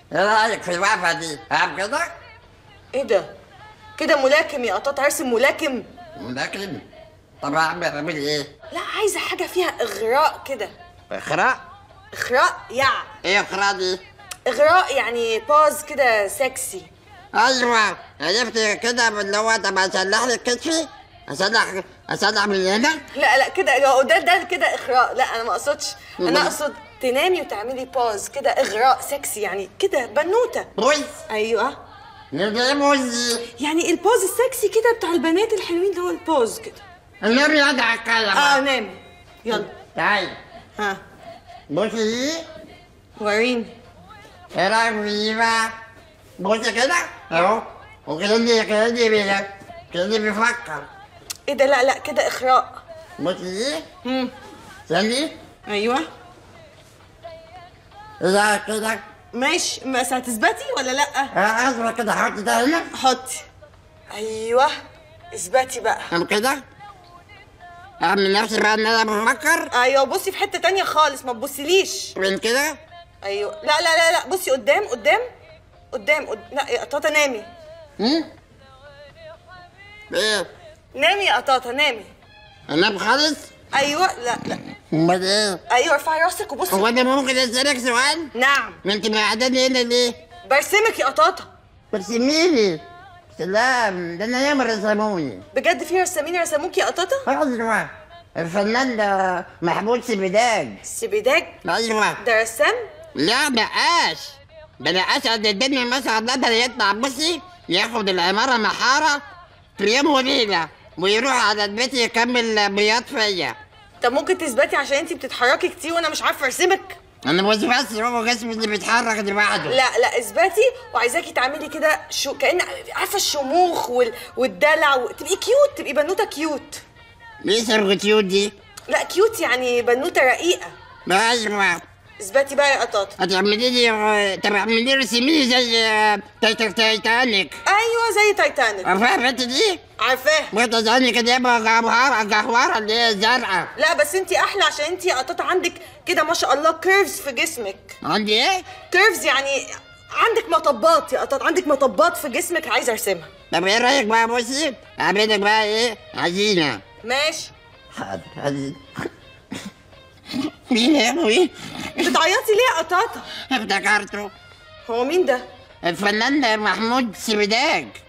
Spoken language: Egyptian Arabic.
ايه رايك في الوقفه دي هم كده ايه ده كده ملاكم يا قطاط ارسم ملاكم لكن طب اعمل اعمل ايه لا عايزه حاجه فيها اغراء كده اخراء اغراء يع ايه اخراء دي اغراء يعني باز كده سكسي ايوه عرفت كده اللي هو طب اصلح لك كتفي اصلح اصلح من هنا لا لا كده لو ده ده كده اغراء لا انا ما اقصدش انا أمال؟ اقصد تنامي وتعملي باز كده اغراء سكسي يعني كده بنوته بويس ايوه نجي موزي يعني البوز السكسي كده بتاع البنات الحلوين اللي هو البوز كده النبي يدعى الكلام اه نامي يلا تعالي ها بصي وريني ايه رايك في دي بقى بصي كده اهو وكأني كأني بي كأني بيفكر ايه ده لا لا كده اغراء بصي امم استني ايوه اذا كده ماشي بس هتثبتي ولا لا اه اصبر كده حط ده هنا حطي ايوه اثبتي بقى أم كده اعمل نفسي بقى ان انا بفكر ايوه بصي في حته تانية خالص ما تبصيليش من كده ايوه لا لا لا لا بصي قدام قدام قدام قد... لا يا قطاطه نامي هم؟ ايه نامي يا قطاطه نامي انام خالص ايوه لا لا امال ايه ايوه ارفعي راسك وبصي هو انا ممكن اسالك سؤال نعم ما انت قاعداني هنا ليه برسمك يا قطاطه برسميلي سلام ده انا ياما رسموني بجد في رسامين رسموك يا قطاطه ايوه الفنان ده محمود سبيداج سبيداج ايوه ده رسام لا نقاش ده نقاش قد الدنيا مثلا قدر يطلع بصي ياخد العمارة محارة في يوم وليلة ويروح على البيت يكمل بياض فيا طب ممكن تثبتي عشان انتي بتتحركي كتير وانا مش عارفه ارسمك انا مش بس هو جسمي اللي بيتحرك لوحده لا لا اثبتي وعايزاكي تعملي كده شو كأن عارفه الشموخ وال... والدلع و... تبقي كيوت تبقي بنوته كيوت ليه سرغتيوت دي؟ لا كيوت يعني بنوته رقيقه ايوه اثبتي بقى يا قطاطه هتعملي لي طب اعملي لي رسمي زي تايتك تايتانيك ايوه زي تايتانيك عارفاها البنت دي؟ عارفاه وتزاني كده يبقى جوهرة جوهرة اللي هي زرقاء لا بس انتي احلى عشان انتي يا قطاطه عندك كده ما شاء الله كيرفز في جسمك عندي ايه؟ كيرفز يعني عندك مطبات يا قطاطه عندك مطبات في جسمك عايزه ارسمها طب ايه رايك بقى بصي؟ اعمل لك بقى ايه؟ عزينة ماشي حاضر عزيزة مين يا ابوي؟ بتعيطي ليه يا قطاطه افتكرته هو مين ده الفنان محمود سبيداج